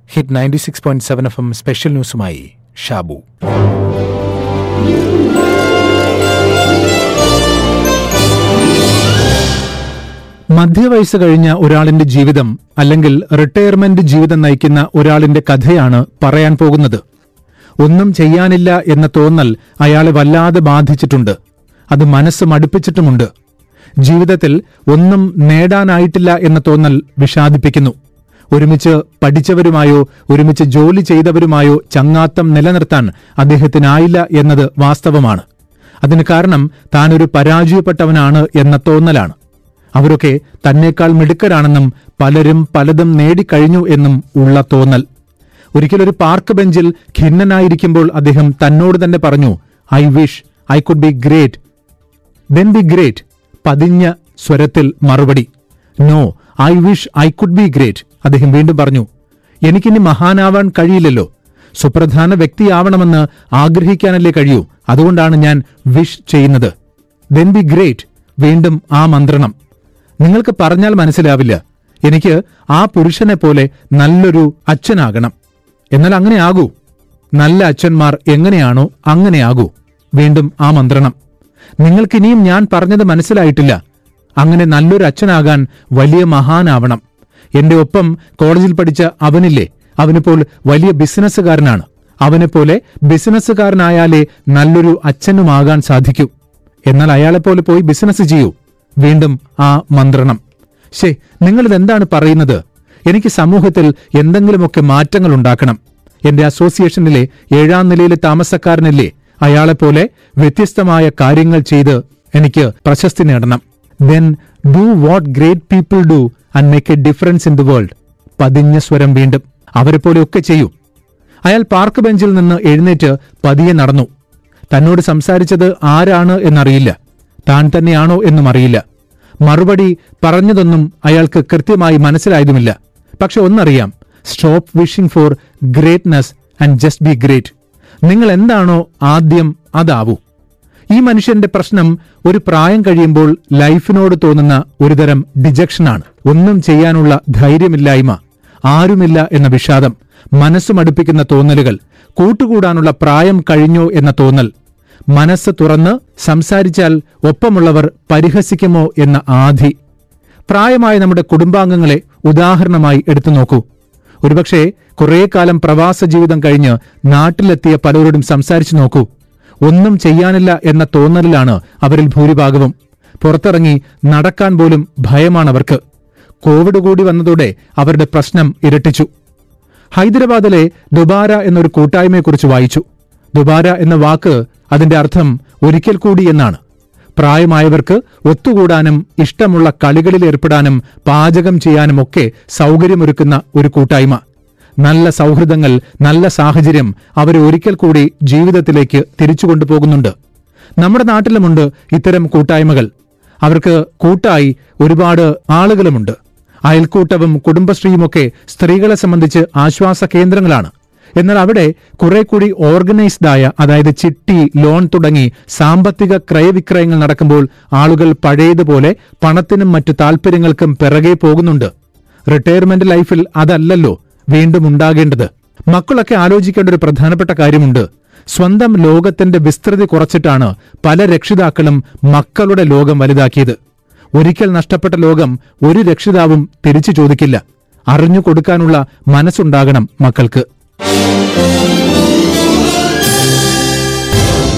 hit ninety six point seven FM എം സ്പെഷ്യൽ ന്യൂസുമായി ഷാബു മധ്യവയസ്സ് കഴിഞ്ഞ ഒരാളിന്റെ ജീവിതം അല്ലെങ്കിൽ റിട്ടയർമെന്റ് ജീവിതം നയിക്കുന്ന ഒരാളിന്റെ കഥയാണ് പറയാൻ പോകുന്നത് ഒന്നും ചെയ്യാനില്ല എന്ന തോന്നൽ അയാളെ വല്ലാതെ ബാധിച്ചിട്ടുണ്ട് അത് മനസ്സ് മടുപ്പിച്ചിട്ടുമുണ്ട് ജീവിതത്തിൽ ഒന്നും നേടാനായിട്ടില്ല എന്ന തോന്നൽ വിഷാദിപ്പിക്കുന്നു ഒരുമിച്ച് പഠിച്ചവരുമായോ ഒരുമിച്ച് ജോലി ചെയ്തവരുമായോ ചങ്ങാത്തം നിലനിർത്താൻ അദ്ദേഹത്തിനായില്ല എന്നത് വാസ്തവമാണ് അതിന് കാരണം താനൊരു പരാജയപ്പെട്ടവനാണ് എന്ന തോന്നലാണ് അവരൊക്കെ തന്നേക്കാൾ മിടുക്കരാണെന്നും പലരും പലതും നേടിക്കഴിഞ്ഞു എന്നും ഉള്ള തോന്നൽ ഒരിക്കലൊരു പാർക്ക് ബെഞ്ചിൽ ഖിന്നനായിരിക്കുമ്പോൾ അദ്ദേഹം തന്നോട് തന്നെ പറഞ്ഞു I wish I could be great then be great പതിഞ്ഞ സ്വരത്തിൽ മറുപടി no I wish I could be great അദ്ദേഹം വീണ്ടും പറഞ്ഞു എനിക്കിനി മഹാനാവാൻ കഴിയില്ലല്ലോ സുപ്രധാന വ്യക്തിയാവണമെന്ന് ആഗ്രഹിക്കാനല്ലേ കഴിയൂ അതുകൊണ്ടാണ് ഞാൻ വിഷ് ചെയ്യുന്നത് ദെൻ ബി ഗ്രേറ്റ് വീണ്ടും ആ മന്ത്രണം നിങ്ങൾക്ക് പറഞ്ഞാൽ മനസ്സിലാവില്ല എനിക്ക് ആ പുരുഷനെ പോലെ നല്ലൊരു അച്ഛനാകണം എന്നാൽ അങ്ങനെ ആകൂ നല്ല അച്ഛന്മാർ എങ്ങനെയാണോ അങ്ങനെയാകൂ വീണ്ടും ആ മന്ത്രണം നിങ്ങൾക്കിനിയും ഞാൻ പറഞ്ഞത് മനസ്സിലായിട്ടില്ല അങ്ങനെ നല്ലൊരു അച്ഛനാകാൻ വലിയ മഹാനാവണം എന്റെ ഒപ്പം കോളേജിൽ പഠിച്ച അവനില്ലേ അവനിപ്പോൾ വലിയ ബിസിനസ്സുകാരനാണ് അവനെപ്പോലെ ബിസിനസ്സുകാരനായാലേ നല്ലൊരു അച്ഛനുമാകാൻ സാധിക്കൂ എന്നാൽ അയാളെപ്പോലെ പോയി ബിസിനസ് ചെയ്യൂ വീണ്ടും ആ മന്ത്രണം ശേ നിങ്ങളിതെന്താണ് പറയുന്നത് എനിക്ക് സമൂഹത്തിൽ എന്തെങ്കിലുമൊക്കെ മാറ്റങ്ങൾ ഉണ്ടാക്കണം എന്റെ അസോസിയേഷനിലെ ഏഴാം നിലയിലെ താമസക്കാരനല്ലേ അയാളെപ്പോലെ വ്യത്യസ്തമായ കാര്യങ്ങൾ ചെയ്ത് എനിക്ക് പ്രശസ്തി നേടണം then do what great people do and make a difference in the world പതിഞ്ഞ സ്വരം വീണ്ടും അവരെപ്പോലെയൊക്കെ ചെയ്യൂ അയാൾ പാർക്ക് ബെഞ്ചിൽ നിന്ന് എഴുന്നേറ്റ് പതിയെ നടന്നു തന്നോട് സംസാരിച്ചത് ആരാണ് എന്നറിയില്ല താൻ തന്നെയാണോ എന്നും അറിയില്ല മറുപടി പറഞ്ഞതൊന്നും അയാൾക്ക് കൃത്യമായി മനസ്സിലായതുമില്ല പക്ഷെ ഒന്നറിയാം stop wishing for greatness and just be great നിങ്ങൾ എന്താണോ ആദ്യം അതാവൂ ഈ മനുഷ്യന്റെ പ്രശ്നം ഒരു പ്രായം കഴിയുമ്പോൾ ലൈഫിനോട് തോന്നുന്ന ഒരുതരം ഡിജക്ഷനാണ് ഒന്നും ചെയ്യാനുള്ള ധൈര്യമില്ലായ്മ ആരുമില്ല എന്ന വിഷാദം മനസ്സുമടുപ്പിക്കുന്ന തോന്നലുകൾ കൂട്ടുകൂടാനുള്ള പ്രായം കഴിഞ്ഞോ എന്ന തോന്നൽ മനസ്സ് തുറന്ന് സംസാരിച്ചാൽ ഒപ്പമുള്ളവർ പരിഹസിക്കുമോ എന്ന ആധി പ്രായമായ നമ്മുടെ കുടുംബാംഗങ്ങളെ ഉദാഹരണമായി എടുത്തു നോക്കൂ ഒരുപക്ഷെ കുറേ കാലം പ്രവാസ ജീവിതം കഴിഞ്ഞ് നാട്ടിലെത്തിയ പലരോടും സംസാരിച്ചു നോക്കൂ ഒന്നും ചെയ്യാനില്ല എന്ന തോന്നലിലാണ് അവരിൽ ഭൂരിഭാഗവും പുറത്തിറങ്ങി നടക്കാൻ പോലും ഭയമാണവർക്ക് കോവിഡ് കൂടി വന്നതോടെ അവരുടെ പ്രശ്നം ഇരട്ടിച്ചു ഹൈദരാബാദിലെ ദുബാര എന്നൊരു കൂട്ടായ്മയെക്കുറിച്ച് വായിച്ചു ദുബാര എന്ന വാക്ക് അതിന്റെ അർത്ഥം ഒരിക്കൽ കൂടി എന്നാണ് പ്രായമായവർക്ക് ഒത്തുകൂടാനും ഇഷ്ടമുള്ള കളികളിൽ ഏർപ്പെടാനും പാചകം ചെയ്യാനും ഒക്കെ സൗകര്യമൊരുക്കുന്ന ഒരു കൂട്ടായ്മ നല്ല സൗഹൃദങ്ങൾ നല്ല സാഹചര്യം അവരെ ഒരിക്കൽ കൂടി ജീവിതത്തിലേക്ക് തിരിച്ചു കൊണ്ടുപോകുന്നുണ്ട് നമ്മുടെ നാട്ടിലുമുണ്ട് ഇത്തരം കൂട്ടായ്മകൾ അവർക്ക് കൂട്ടായി ഒരുപാട് ആളുകളുമുണ്ട് അയൽക്കൂട്ടവും കുടുംബശ്രീയുമൊക്കെ സ്ത്രീകളെ സംബന്ധിച്ച് ആശ്വാസ കേന്ദ്രങ്ങളാണ് എന്നാൽ അവിടെ കുറെ കൂടി ഓർഗനൈസ്ഡ് ആയ അതായത് ചിട്ടി ലോൺ തുടങ്ങി സാമ്പത്തിക ക്രയവിക്രയങ്ങൾ നടക്കുമ്പോൾ ആളുകൾ പഴയതുപോലെ പണത്തിനും മറ്റു താൽപര്യങ്ങൾക്കും പിറകെ പോകുന്നുണ്ട് റിട്ടയർമെന്റ് ലൈഫിൽ അതല്ലല്ലോ വീണ്ടും ഉണ്ടാകേണ്ടത് മക്കളൊക്കെ ആലോചിക്കേണ്ട ഒരു പ്രധാനപ്പെട്ട കാര്യമുണ്ട് സ്വന്തം ലോകത്തിന്റെ വിസ്തൃതി കുറച്ചിട്ടാണ് പല രക്ഷിതാക്കളും മക്കളുടെ ലോകം വലുതാക്കിയത് ഒരിക്കൽ നഷ്ടപ്പെട്ട ലോകം ഒരു രക്ഷിതാവും തിരിച്ചു ചോദിക്കില്ല അറിഞ്ഞു കൊടുക്കാനുള്ള മനസ്സുണ്ടാകണം മക്കൾക്ക്